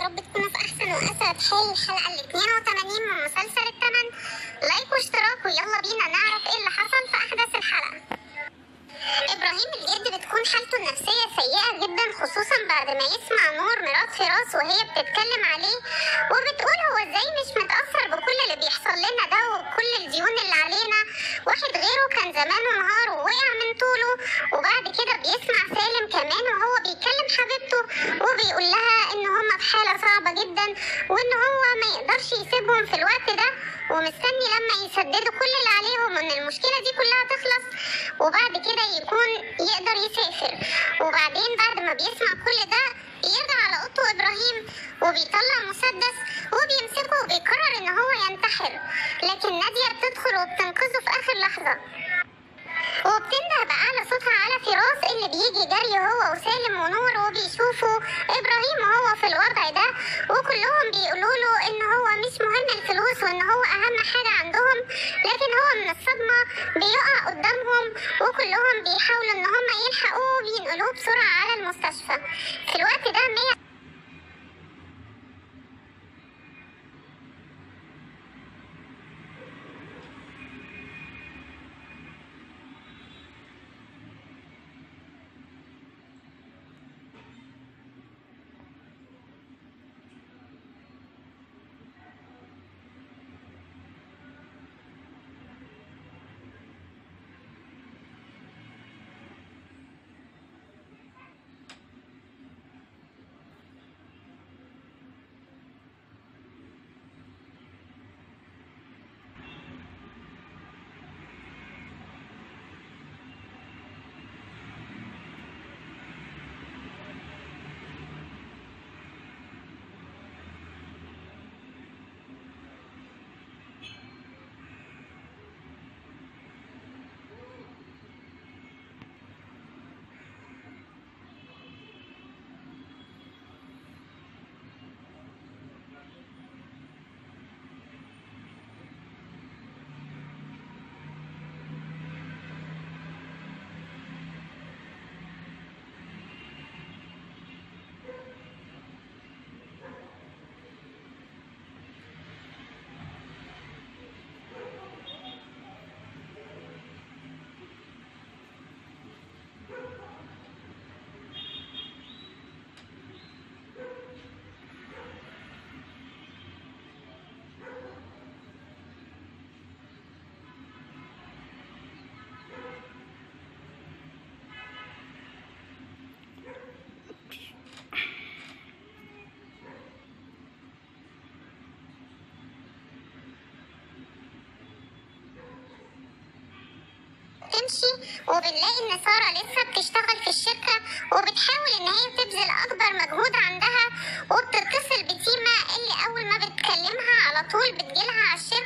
رب تكونوا في احسن واسعد حال الحلقه ال 82 من مسلسل الثمن لايك واشتراك ويلا بينا نعرف ايه اللي حصل في احداث الحلقه ابراهيم الجد بتكون حالته النفسيه سيئه جدا خصوصا بعد ما يسمع نور مرات فراس وهي بتتكلم عليه وبتقول هو ازاي مش متاثر بكل اللي بيحصل لنا ده وكل الديون اللي علينا واحد غيره كان زمانه نهار ووقع من طوله وبعد كده بيسمع سالم كمان وهو بيكلم حبيبته وبيقول لها ان هما في حاله صعبه جدا وان هو ما يقدرش يسيبهم في الوقت ده ومستني لما يسددوا كل اللي عليهم وان المشكله دي كلها تخلص وبعد كده يكون يقدر يسافر وبعدين بعد ما بيسمع كل ده يرجع على اوضته ابراهيم وبيطلع مسدس وبيمسكه وبيقرر ان هو ينتحر لكن ناديه بتدخل وبتنقذه في اخر لحظه وبتنده بأعلى صوتها على فراس اللي بيجي جري هو وسالم ونور وبيشوفوا إبراهيم وهو في الوضع ده وكلهم بيقولوا له إن هو مش مهم الفلوس وإن هو أهم حاجة عندهم لكن هو من الصدمة بيقع قدامهم وكلهم بيحاولوا إن هم يلحقوه وبينقلوه بسرعة على المستشفى في الوقت ده مية بتمشي وبنلاقي ان ساره لسه بتشتغل في الشركه وبتحاول ان هي تبذل اكبر مجهود عندها وبتتصل بتيما اللي اول ما بتكلمها على طول بتجيلها على الشركه